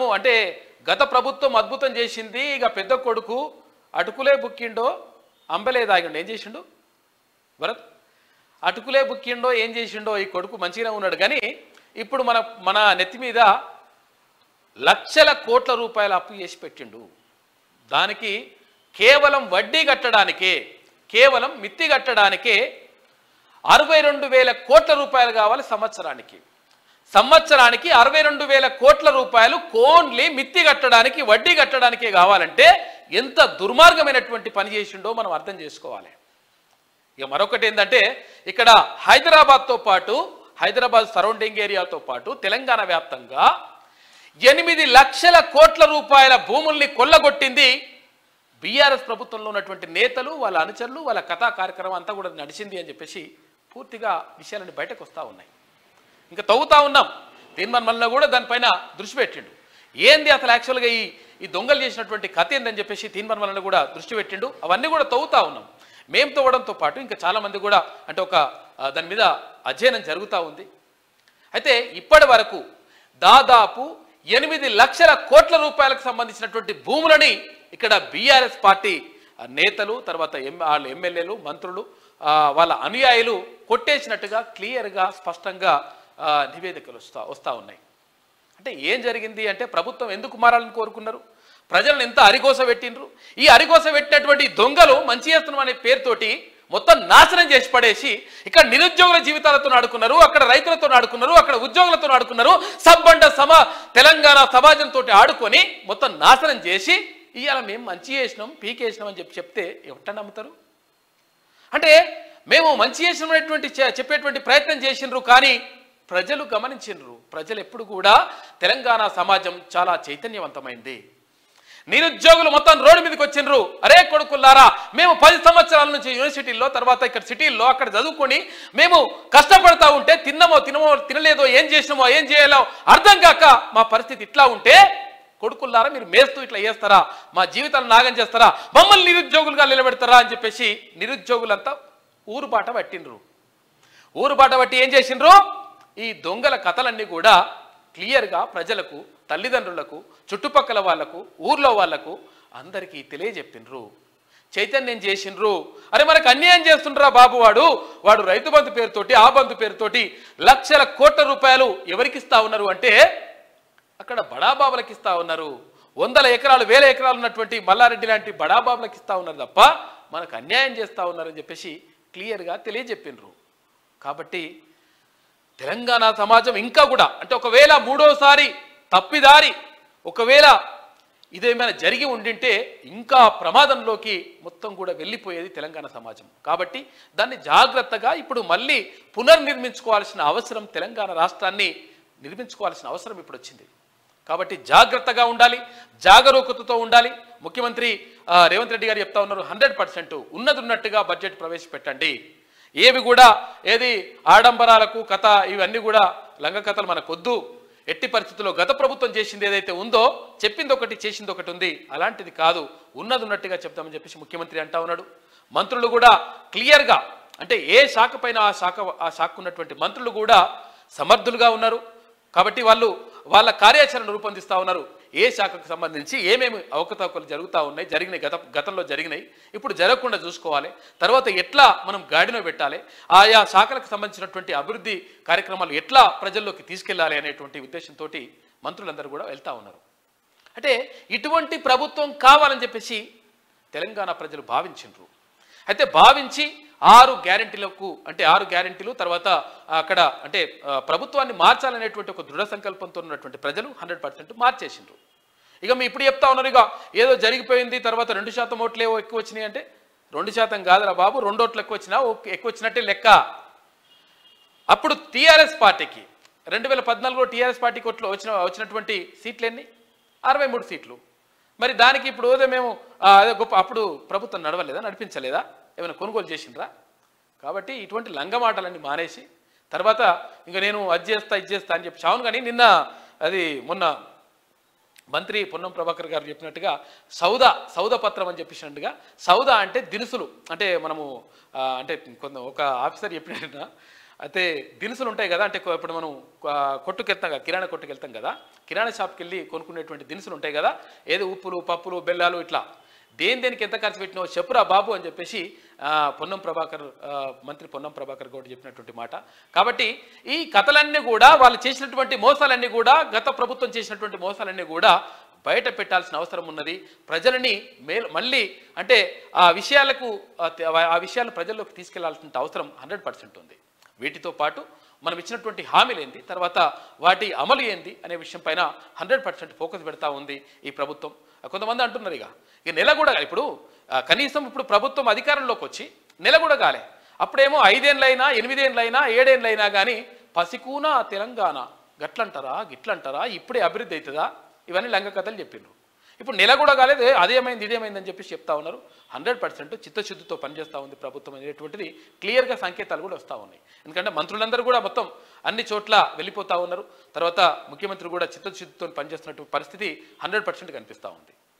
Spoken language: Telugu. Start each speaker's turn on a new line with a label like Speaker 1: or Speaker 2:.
Speaker 1: మనము అంటే గత ప్రభుత్వం అద్భుతం చేసింది ఇక పెద్ద కొడుకు అటుకులే బుక్కిండో అంబలే దాగిండో ఏం చేసిండు భరత్ అటుకులే బుక్కిండో ఏం చేసిండో ఈ కొడుకు మంచిగానే ఉన్నాడు కానీ ఇప్పుడు మన మన నెత్తి మీద లక్షల కోట్ల రూపాయల అప్పు చేసి పెట్టిండు దానికి కేవలం వడ్డీ కట్టడానికే కేవలం మిత్తి కట్టడానికే అరవై రెండు వేల కోట్ల రూపాయలు కావాలి సంవత్సరానికి సంవత్సరానికి అరవై రెండు వేల కోట్ల రూపాయలు కోన్లీ మిత్తి కట్టడానికి వడ్డీ కట్టడానికే కావాలంటే ఎంత దుర్మార్గమైనటువంటి పని చేసిండో మనం అర్థం చేసుకోవాలి ఇక మరొకటి ఏంటంటే ఇక్కడ హైదరాబాద్తో పాటు హైదరాబాద్ సరౌండింగ్ ఏరియాతో పాటు తెలంగాణ వ్యాప్తంగా ఎనిమిది లక్షల కోట్ల రూపాయల భూముల్ని కొల్లగొట్టింది బీఆర్ఎస్ ప్రభుత్వంలో ఉన్నటువంటి నేతలు వాళ్ళ అనుచరులు వాళ్ళ కథా కార్యక్రమం అంతా కూడా నడిచింది అని చెప్పేసి పూర్తిగా విషయాలన్నీ బయటకు వస్తూ ఉన్నాయి ఇంకా తవ్వుతా ఉన్నాం తీర్మాన్ మళ్ళీ కూడా దానిపైన దృష్టి పెట్టిండు ఏంది అసలు యాక్చువల్గా ఈ ఈ దొంగలు చేసినటువంటి కథ ఏందని చెప్పేసి తీర్మాన్ వలన కూడా దృష్టి పెట్టిండు అవన్నీ కూడా తవ్వుతా ఉన్నాం మేం తవ్వడంతో పాటు ఇంకా చాలామంది కూడా అంటే ఒక ఆ, దాని మీద అధ్యయనం జరుగుతూ ఉంది అయితే ఇప్పటి వరకు దాదాపు ఎనిమిది లక్షల కోట్ల రూపాయలకు సంబంధించినటువంటి భూములని ఇక్కడ బీఆర్ఎస్ పార్టీ ఆ, నేతలు తర్వాత ఎం వాళ్ళ ఎమ్మెల్యేలు మంత్రులు ఆ, వాళ్ళ అనుయాయులు కొట్టేసినట్టుగా క్లియర్గా స్పష్టంగా ఆ, నివేదికలు వస్తా వస్తూ ఉన్నాయి అంటే ఏం జరిగింది అంటే ప్రభుత్వం ఎందుకు మారాలని కోరుకున్నారు ప్రజలను ఎంత అరిగోస పెట్టిండ్రు ఈ అరిగోస పెట్టినటువంటి దొంగలు మంచి చేస్తున్నాం అనే పేరుతోటి మొత్తం నాశనం చేసి పడేసి ఇక్కడ నిరుద్యోగుల జీవితాలతో ఆడుకున్నారు అక్కడ రైతులతో ఆడుకున్నారు అక్కడ ఉద్యోగులతో ఆడుకున్నారు సబ్బండ సమా తెలంగాణ సమాజంతో ఆడుకొని మొత్తం నాశనం చేసి ఇవాళ మేము మంచి చేసినాం పీకేసినాం అని చెప్పి చెప్తే ఎవట నమ్ముతారు అంటే మేము మంచి చేసినటువంటి చె- చెప్పేటువంటి ప్రయత్నం చేసిండ్రు కానీ ప్రజలు గమనించిండ్రు ప్రజలు ఎప్పుడు కూడా తెలంగాణ సమాజం చాలా చైతన్యవంతమైంది నిరుద్యోగులు మొత్తం రోడ్డు మీదకి వచ్చిండ్రు అరే కొడుకుల్లారా మేము పది సంవత్సరాల నుంచి యూనివర్సిటీల్లో తర్వాత ఇక్కడ సిటీల్లో అక్కడ చదువుకొని మేము కష్టపడతా ఉంటే తిన్నమో తినమో తినలేదో ఏం చేసినామో ఏం చేయాలో అర్థం కాక మా పరిస్థితి ఇట్లా ఉంటే కొడుకుల్లారా మీరు మేస్తూ ఇట్లా చేస్తారా మా జీవితాలు నాగం చేస్తారా మమ్మల్ని నిరుద్యోగులుగా నిలబెడతారా అని చెప్పేసి నిరుద్యోగులంతా ఊరు బాట పట్టిండ్రు ఊరు బాట బట్టి ఏం చేసిండ్రు ఈ దొంగల కథలన్నీ కూడా క్లియర్గా ప్రజలకు తల్లిదండ్రులకు చుట్టుపక్కల వాళ్లకు ఊర్లో వాళ్లకు అందరికీ తెలియజెప్పిండ్రు చైతన్యం చేసిండ్రు అరే మనకు అన్యాయం చేస్తుండ్రా బాబు వాడు వాడు రైతు బంధు పేరుతోటి ఆ బంధు పేరుతోటి లక్షల కోట్ల రూపాయలు ఎవరికి ఇస్తా ఉన్నారు అంటే అక్కడ బడాబాబులకు ఇస్తా ఉన్నారు వందల ఎకరాలు వేల ఎకరాలు ఉన్నటువంటి మల్లారెడ్డి లాంటి బడాబాబులకు ఇస్తా ఉన్నారు తప్ప మనకు అన్యాయం చేస్తా ఉన్నారని చెప్పేసి క్లియర్గా తెలియజెప్పినరు కాబట్టి తెలంగాణ సమాజం ఇంకా కూడా అంటే ఒకవేళ మూడోసారి తప్పిదారి ఒకవేళ ఇదేమైనా జరిగి ఉండింటే ఇంకా ప్రమాదంలోకి మొత్తం కూడా వెళ్ళిపోయేది తెలంగాణ సమాజం కాబట్టి దాన్ని జాగ్రత్తగా ఇప్పుడు మళ్ళీ పునర్నిర్మించుకోవాల్సిన అవసరం తెలంగాణ రాష్ట్రాన్ని నిర్మించుకోవాల్సిన అవసరం ఇప్పుడు వచ్చింది కాబట్టి జాగ్రత్తగా ఉండాలి జాగరూకతతో ఉండాలి ముఖ్యమంత్రి ఆ, రేవంత్ రెడ్డి గారు చెప్తా ఉన్నారు హండ్రెడ్ పర్సెంట్ ఉన్నది ఉన్నట్టుగా బడ్జెట్ ప్రవేశపెట్టండి ఏవి కూడా ఏది ఆడంబరాలకు కథ ఇవన్నీ కూడా లంగ కథలు మనకొద్దు ఎట్టి పరిస్థితుల్లో గత ప్రభుత్వం చేసింది ఏదైతే ఉందో చెప్పింది ఒకటి చేసింది ఒకటి ఉంది అలాంటిది కాదు ఉన్నది ఉన్నట్టుగా చెప్తామని చెప్పేసి ముఖ్యమంత్రి అంటా ఉన్నాడు మంత్రులు కూడా క్లియర్గా అంటే ఏ శాఖ పైన ఆ శాఖ ఆ శాఖ ఉన్నటువంటి మంత్రులు కూడా సమర్థులుగా ఉన్నారు కాబట్టి వాళ్ళు వాళ్ళ కార్యాచరణ రూపొందిస్తూ ఉన్నారు ఏ శాఖకు సంబంధించి ఏమేమి అవకతవకలు జరుగుతూ ఉన్నాయి జరిగినాయి గత గతంలో జరిగినాయి ఇప్పుడు జరగకుండా చూసుకోవాలి తర్వాత ఎట్లా మనం గాడిలో పెట్టాలి ఆయా శాఖలకు సంబంధించినటువంటి అభివృద్ధి కార్యక్రమాలు ఎట్లా ప్రజల్లోకి తీసుకెళ్లాలి అనేటువంటి ఉద్దేశంతో మంత్రులందరూ కూడా వెళ్తా ఉన్నారు అంటే ఇటువంటి ప్రభుత్వం కావాలని చెప్పేసి తెలంగాణ ప్రజలు భావించిండ్రు అయితే భావించి ఆరు గ్యారెంటీలకు అంటే ఆరు గ్యారెంటీలు తర్వాత అక్కడ అంటే ఆ, ప్రభుత్వాన్ని మార్చాలనేటువంటి ఒక దృఢ సంకల్పంతో ఉన్నటువంటి ప్రజలు హండ్రెడ్ పర్సెంట్ మార్చేసిండ్రు ఇక మీ ఇప్పుడు చెప్తా ఉన్నారు ఇక ఏదో జరిగిపోయింది తర్వాత రెండు శాతం ఓట్లు ఏవో ఎక్కువ వచ్చినాయి అంటే రెండు శాతం కాదురా బాబు రెండు ఓట్లు ఎక్కువ వచ్చినా ఓకే, ఎక్కువ వచ్చినట్టే లెక్క అప్పుడు టీఆర్ఎస్ పార్టీకి రెండు వేల పద్నాలుగులో టీఆర్ఎస్ పార్టీకి ఓట్లు వచ్చిన వచ్చినటువంటి సీట్లు ఎన్ని అరవై మూడు సీట్లు మరి దానికి ఇప్పుడు ఓదే మేము ఆ, అదే గొప్ప అప్పుడు ప్రభుత్వం నడవలేదా నడిపించలేదా ఏమైనా కొనుగోలు చేసిండ్రా కాబట్టి ఇటువంటి లంగమాటలన్నీ మానేసి తర్వాత ఇంకా నేను అది చేస్తా ఇది చేస్తా అని చెప్పి చావును కానీ నిన్న అది మొన్న మంత్రి పొన్నం ప్రభాకర్ గారు చెప్పినట్టుగా సౌద సౌద పత్రం అని చెప్పేసినట్టుగా సౌద అంటే దినుసులు అంటే మనము ఆ, అంటే కొంత ఒక ఆఫీసర్ చెప్పినట్టుగా అయితే దినుసులు ఉంటాయి కదా అంటే కొ- ఇప్పుడు మనం ఆ, కొట్టుకు వెళ్తాం కదా కిరాణా కొట్టుకు వెళ్తాం కదా కిరాణా షాప్కి వెళ్ళి కొనుక్కునేటువంటి దినుసులు ఉంటాయి కదా ఏదో ఉప్పులు పప్పులు బెల్లాలు ఇట్లా దేని దేనికి ఎంత ఖర్చు పెట్టినావో చెప్పురా బాబు అని చెప్పేసి ఆ, పొన్నం ప్రభాకర్ ఆ, మంత్రి పొన్నం ప్రభాకర్ గౌడ్ చెప్పినటువంటి మాట కాబట్టి ఈ కథలన్నీ కూడా వాళ్ళు చేసినటువంటి మోసాలన్నీ కూడా గత ప్రభుత్వం చేసినటువంటి మోసాలన్నీ కూడా బయట పెట్టాల్సిన అవసరం ఉన్నది ప్రజలని మేలు మళ్ళీ అంటే ఆ విషయాలకు ఆ తే- ఆ విషయాలు ప్రజల్లోకి తీసుకెళ్లాల్సిన అవసరం హండ్రెడ్ పర్సెంట్ ఉంది వీటితో పాటు మనం ఇచ్చినటువంటి హామీలు ఏంది తర్వాత వాటి అమలు ఏంది అనే విషయం పైన హండ్రెడ్ పర్సెంట్ ఫోకస్ పెడతా ఉంది ఈ ప్రభుత్వం కొంతమంది అంటున్నారు ఇక ఇక నెల కూడా కాలే. ఇప్పుడు ఆ, కనీసం ఇప్పుడు ప్రభుత్వం అధికారంలోకి వచ్చి నెల కూడా కాలే అప్పుడేమో ఐదేళ్ళైనా ఎనిమిదేళ్ళైనా ఏడేళ్ళైనా కానీ పసికూన తెలంగాణ గట్లంటారా గిట్లంటారా ఇప్పుడే అభివృద్ధి అవుతుందా ఇవన్నీ లంగ కథలు చెప్పిండ్రు ఇప్పుడు నెల కూడా కాలేదు "ఏ, అదేమైంది ఇదేమైంది అని చెప్పేసి చెప్తా ఉన్నారు హండ్రెడ్ పర్సెంట్ చిత్తశుద్ధితో పనిచేస్తూ ఉంది ప్రభుత్వం అనేటువంటిది క్లియర్గా సంకేతాలు కూడా వస్తూ ఉన్నాయి ఎందుకంటే మంత్రులందరూ కూడా మొత్తం అన్ని చోట్ల వెళ్ళిపోతూ ఉన్నారు తర్వాత ముఖ్యమంత్రి కూడా చిత్తశుద్ధితో పనిచేస్తున్నటువంటి పరిస్థితి హండ్రెడ్ పర్సెంట్ కనిపిస్తూ ఉంది